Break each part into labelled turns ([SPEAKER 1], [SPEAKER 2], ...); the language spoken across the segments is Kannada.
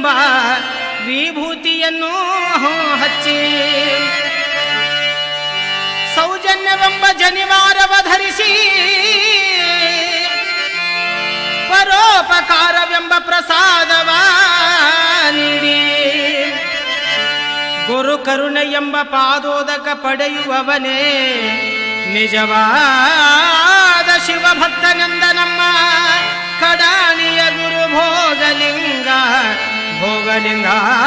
[SPEAKER 1] ಎಂಬ ವಿಭೂತಿಯನ್ನು ಹಚ್ಚಿ ಸೌಜನ್ಯವೆಂಬ ಜನಿವಾರವ ಧರಿಸಿ ಪರೋಪಕಾರವೆಂಬ ಪ್ರಸಾದವ ನೀಡಿ ಗುರು ಕರುಣೆ ಎಂಬ ಪಾದೋದಕ ಪಡೆಯುವವನೇ ನಿಜವಾದ ಶಿವಭಕ್ತನೆಂದ ನಮ್ಮ ಕಡಾಣಿಯ ಗುರು ಭೋಗಲಿಂಗ ಭೋಗಲಿಂಗ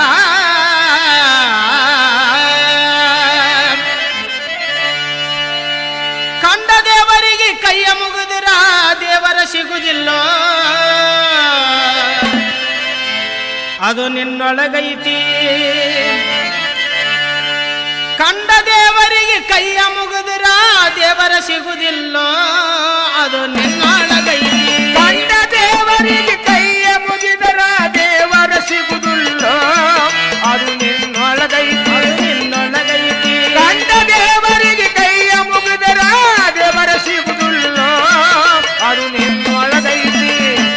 [SPEAKER 1] ಕಂಡ ದೇವರಿಗೆ ಕೈಯ ಮುಗಿದಿರ ದೇವರ ಸಿಗುದಿಲ್ಲೋ ಅದು ನಿನ್ನೊಳಗೈತಿ ಕಂಡ ದೇವರಿಗೆ ಕೈಯ ಮುಗಿದಿರ ದೇವರ ಸಿಗುದಿಲ್ಲೋ ಅದು ನಿನ್ನೊಳಗೈತಿ
[SPEAKER 2] ಕಂಡ ದೇವರಿಗೆ ಕೈಯ ಮುಗಿದರ ದೇವರ ಸಿಗುವುದಿಲ್ಲ ಅದು ನಿನ್ನೊಳಗೈತಿ
[SPEAKER 1] ಅದು ನಿನ್ನೊಳಗೈತಿ
[SPEAKER 2] ಕಂಡ ದೇವರಿಗೆ ಕೈಯ ಮುಗಿದರ ದೇವರ ಸಿಗುವುದಿಲ್ಲ ಅದು ನಿನ್ನೊಳಗೈತಿ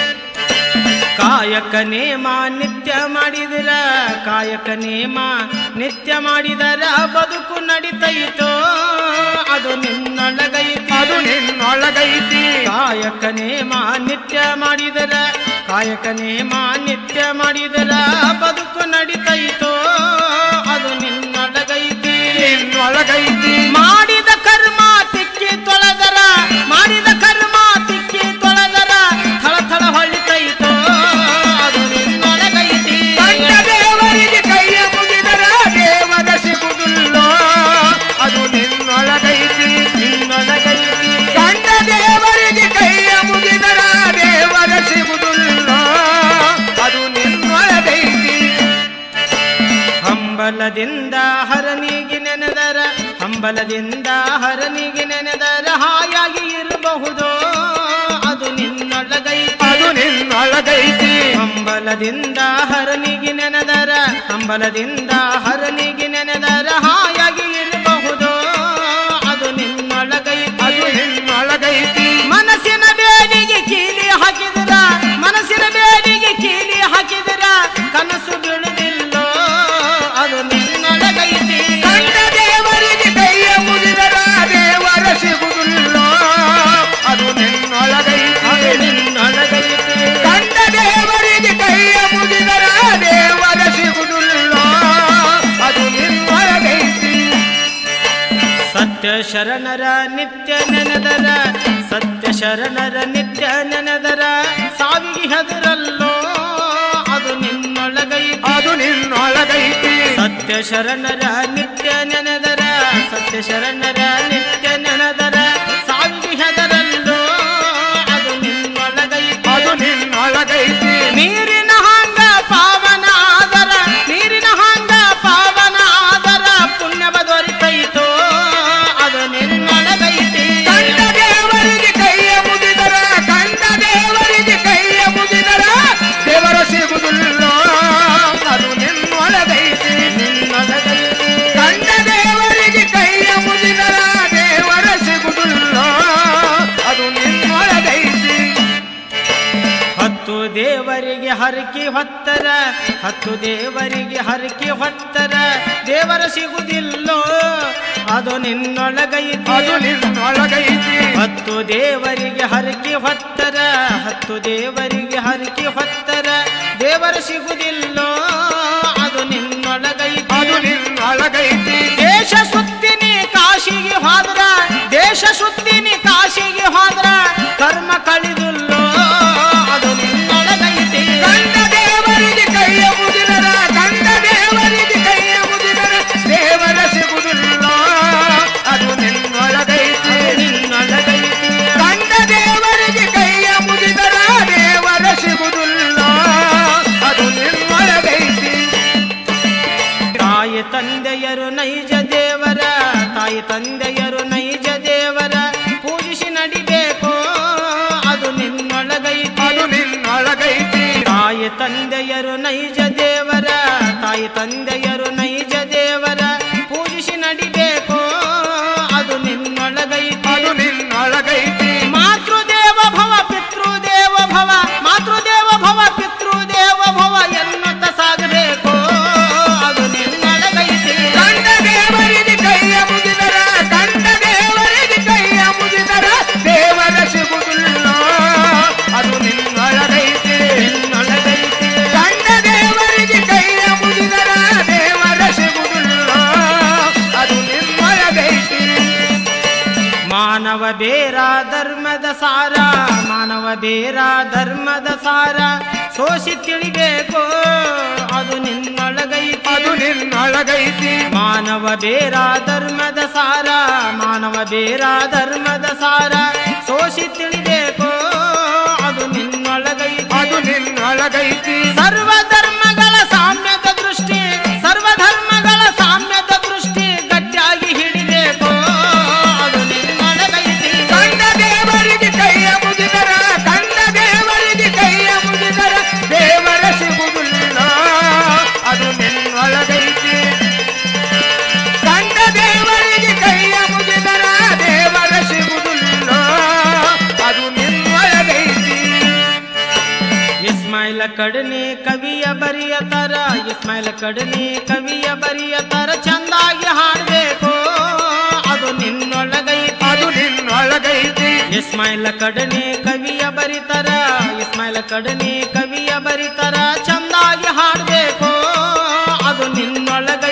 [SPEAKER 1] ಕಾಯಕ ನೇಮ ನಿತ್ಯ ಮಾಡಿದರ ಕಾಯಕ ನೇಮ ನಿತ್ಯ ಮಾಡಿದರ ಬದುಕು ನಡಿತೈತೋ ಅದು ನಿನ್ನೊಳಗೈತಿ
[SPEAKER 2] ಅದು ನಿನ್ನೊಳಗೈತಿ
[SPEAKER 1] ಕಾಯಕ ನೇಮ ನಿತ್ಯ ಮಾಡಿದರ ಕಾಯಕ ನೇಮ ನಿತ್ಯ ಮಾಡಿದರ ಬದುಕು ನಡಿತೈತೋ ಅದು ನಿನ್ನೊಳಗೈತಿ
[SPEAKER 2] ನಿನ್ನೊಳಗೈತಿ
[SPEAKER 1] ಮಾಡಿದ ಕರ್ಮ ತಿಕ್ಕಿ ತೊಳೆದರ ಮಾಡಿದ ಕರ್ಮ ತಿಕ್ಕಿ ತೊಳೆದರ ಥಳ ಥಳ ಹೊಳಿತೈತೋ ಅದು ನಿನ್ನೊಳಗೈತಿ
[SPEAKER 2] ಕಂಡ ದೇವರಿಗೆ ಕೈಯ ಮುಗಿದರ ದೇವರ ಸಿಗುವುದಿಲ್ಲ ಅದು ನಿನ್ನೊಳಗೈತಿ
[SPEAKER 1] ನಿನ್ನೊಳಗೈತಿ
[SPEAKER 2] ಕಂಡ ದೇವರಿಗೆ ಕೈಯ ಮುಗಿದರ ದೇವರ ಸಿಗುವುದಿಲ್ಲ ಅದು ನಿನ್ನೊಳಗೈತಿ
[SPEAKER 1] ಹಂಬಲದಿಂದ ಹರನಿಗೆ ನೆನೆದರ ಹಂಬಲದಿಂದ ಹರನಿಗೆ ನೆನೆದರ ಹಾಯಾಗಿ ಇರಬಹುದು ಅದು ನಿನ್ನೊಳಗೈತಿ
[SPEAKER 2] ಅದು ನಿನ್ನೊಳಗೈತಿ
[SPEAKER 1] ಹಂಬಲದಿಂದ ಹರನಿಗೆ ನೆನೆದರ ಹಂಬಲದಿಂದ ಹರನಿಗೆ ನೆನೆದರ ಹಾಯಾಗಿ ಇರಬಹುದು ಅದು ನಿನ್ನೊಳಗೈತಿ
[SPEAKER 2] ಅದು ನಿನ್ನೊಳಗೈತಿ
[SPEAKER 1] ಮನಸ್ಸಿನ ಬೇಡಿಗೆ ಕೀಲಿ ಹಾಕಿದರ ಮನಸ್ಸಿನ ಬೇಡಿಗೆ ಕೀಲಿ ಹಾಕಿದರ ಕನಸು ಬೀಳುವುದಿಲ್ಲೋ ಅದು ನಿನ್ನೊಳಗೈತಿ
[SPEAKER 2] ಕಂಡ ದೇವರಿಗೆ ಕೈಯ ಮುಗಿದರ ದೇವರ ಸಿಗುವುದಿಲ್ಲ ಅದು ನಿನ್ನೊಳಗೈತಿ
[SPEAKER 1] ಅದು ನಿನ್ನೊಳಗೈತಿ
[SPEAKER 2] ಕಂಡ ದೇವರಿಗೆ ಕೈಯ ಮುಗಿದರ ದೇವರ ಸಿಗುವುದಿಲ್ಲ ಅದು ನಿನ್ನೊಳಗೈತಿ
[SPEAKER 1] ಸತ್ಯ ಶರಣರ ನಿತ್ಯ ನೆನೆದರ ಸತ್ಯ ಶರಣರ ನಿತ್ಯ ನೆನೆದರ ಸಾವಿಗೆ ಹೆದರಲ್ಲೋ ಅದು ನಿನ್ನೊಳಗೈತಿ
[SPEAKER 2] ಅದು ನಿನ್ನೊಳಗೈತಿ
[SPEAKER 1] ಸತ್ಯ ಶರಣರ ನಿತ್ಯ ನೆನೆದರ ಸತ್ಯ ಶರಣರ ನಿತ್ಯ ನೆನೆದರ ಸಾವಿಗೆ ಹೆದರಲ್ಲೋ ಅದು ನಿನ್ನೊಳಗೈತಿ
[SPEAKER 2] ಅದು ನಿನ್ನೊಳಗೈತಿ
[SPEAKER 1] ನೀರಿನ ಹಾಂಗ ಪಾವನ ಆದರ ನೀರಿನ ಹಾಂಗ ಪಾವನ ಆದರ ಪುಣ್ಯವ ದೊರಿತೈತೋ ಅದು ನಿನ್ನೊಳಗೈತಿ
[SPEAKER 2] ಕಂಡ ದೇವರಿಗೆ ಕೈಯ ಮುಗಿದರ ಕಂಡ ದೇವರಿಗೆ ಕೈಯ ಮುಗಿದರ ದೇವರ ಸಿಗುವುದಿಲ್ಲ ಅದು ನಿನ್ನೊಳಗೈತಿ
[SPEAKER 1] ನಿನ್ನೊಳಗೈತಿ
[SPEAKER 2] ಕಂಡ ದೇವರಿಗೆ ಕೈಯ ಮುಗಿದರ ದೇವರ ಸಿಗುವುದಿಲ್ಲ ಅದು ನಿನ್ನೊಳಗೈತಿ
[SPEAKER 1] ಹತ್ತು ದೇವರಿಗೆ ಹರಕಿ ಹೊತ್ತರ ಹತ್ತು ದೇವರಿಗೆ ಹರಕಿ ಹೊತ್ತರ ದೇವರ ಸಿಗುವುದಿಲ್ಲೋ ಅದು ನಿನ್ನೊಳಗೈತಿ
[SPEAKER 2] ಅದು ನಿನ್ನೊಳಗೈತಿ
[SPEAKER 1] ಹತ್ತು ದೇವರಿಗೆ ಹರಕಿ ಹೊತ್ತರ ಹತ್ತು ದೇವರಿಗೆ ಹರಕಿ ಹೊತ್ತರ ದೇವರ ಸಿಗುವುದಿಲ್ಲೋ ಅದು ನಿನ್ನೊಳಗೈತಿ
[SPEAKER 2] ಅದು ನಿನ್ನೊಳಗೈತಿ
[SPEAKER 1] ದೇಶ ಸುತ್ತಿನಿ ಕಾಶಿಗೆ ಹೋದ್ರ ದೇಶ ಸುತ್ತಿನಿ ಕಾಶಿಗೆ ಹೋದ್ರ ಕರ್ಮ ಕಳಿದುಲ್ಲೋ ಅದು ನಿನ್ನೊಳಗೈತಿ
[SPEAKER 2] ಕಂಡ ದೇವರಿಗೆ ಕೈಯ ಮುಗಿದರ ಕಂಡ ದೇವರಿಗೆ ಕೈಯ ಮುಗಿದರ ದೇವರ ಸಿಗುವುದಿಲ್ಲ ಅದು ನಿನ್ನೊಳಗೈತಿ
[SPEAKER 1] ನಿನ್ನೊಳಗೈತಿ
[SPEAKER 2] ಕಂಡ ದೇವರಿಗೆ ಕೈಯ ಮುಗಿದರ ದೇವರ ಸಿಗುವುದಿಲ್ಲ ಅದು ನಿನ್ನೊಳಗೈತಿ
[SPEAKER 1] ತಾಯಿ ತಂದೆಯರು ನೈಜ ದೇವರ ತಾಯಿ ತಂದೆಯರು ನೈಜ ದೇವರ ಪೂಜಿಸಿ ನಡಿಬೇಕು ಅದು ನಿನ್ನೊಳಗೈತಿ
[SPEAKER 2] ಅದು ನಿನ್ನೊಳಗೈತಿ
[SPEAKER 1] ತಾಯಿ ತಂದೆಯರು ನೈಜ ದೇವರ ತಾಯಿ ತಂದೆಯರು ನೈಜ ದೇವರ ಪೂಜಿಸಿ ನಡಿಬೇಕು ಅದು ನಿನ್ನೊಳಗೈತಿ
[SPEAKER 2] ಅದು ನಿನ್ನೊಳಗೈತಿ
[SPEAKER 1] ಮಾತೃದೇವ ಭವ ಪಿತೃದೇವ ಭವ ಮಾತೃದೇವ ಭವ ಪಿತೃದೇವ ಭವ ಎನ್ನುತ್ತ ಸಾಗ ಬೇರ ಧರ್ಮದ ಸಾರ ಮಾನವ ಬೇರ ಧರ್ಮದ ಸಾರ ಸೋಸಿ ತಿಳಿಬೇಕು ಅದು ನಿನ್ನೊಳಗೈತಿ
[SPEAKER 2] ಅದು ನಿನ್ನೊಳಗೈತಿ
[SPEAKER 1] ಮಾನವ ಬೇರ ಧರ್ಮದ ಸಾರ ಮಾನವ ಬೇರ ಧರ್ಮದ ಸಾರ ಸೋಸಿ ತಿಳಿಬೇಕು ಅದು ನಿನ್ನೊಳಗೈತಿ
[SPEAKER 2] ಅದು ನಿನ್ನೊಳಗೈತಿ
[SPEAKER 1] ಸರ್ವ ಧರ್ಮಗಳ ಸಾಮ್ಯದ ದೃಷ್ಟಿ ಸರ್ವ ಧರ್ಮಗಳ ಸಾಮ್ಯದ ದೃಷ್ಟಿ ಗಟ್ಟಿಯಾಗಿ ಹಿಡಿಬೇಕು ಅದು ನಿನ್ನೊಳಗೈತಿ
[SPEAKER 2] ಕಂಡ ದೇವರಿಗೆ ಕೈಯ ಮುಗಿದರ ಕಂಡ ದೇವರಿಗೆ ಕೈಯ ಮುಗಿದರ ದೇವರ ಸಿಗುವುದಿಲ್ಲ ಅದು ನಿನ್ನೊಳಗೈತಿ ಕಂಡ ದೇವರಿಗೆ ಕೈಯ ಮುಗಿದರ ದೇವರ ಸಿಗುವುದಿಲ್ಲ ಅದು ನಿನ್ನೊಳಗೈತಿ
[SPEAKER 1] ಇಸ್ಮಾಯಿಲ ಕಡನೆ ಕವಿಯ ಬರಿಯ ತರ ಇಸ್ಮಾಯಿಲ ಕಡನೆ ಕವಿಯ ಬರಿಯ ತರ ಚಂದಾಗಿ ಹಾಡಬೇಕು ಅದು ನಿನ್ನೊಳಗೈತಿ
[SPEAKER 2] ಅದು ನಿನ್ನೊಳಗೈತಿ
[SPEAKER 1] ಇಸ್ಮಾಯಿಲ ಕಡನೆ ಕವಿಯ ಬರಿತರ ಇಸ್ಮಾಯಿಲ ಕಡನೆ ಕವಿಯ ಬರಿತರ ಚಂದಾಗಿ ಹಾಡಬೇಕು ಅದು ನಿನ್ನೊಳಗ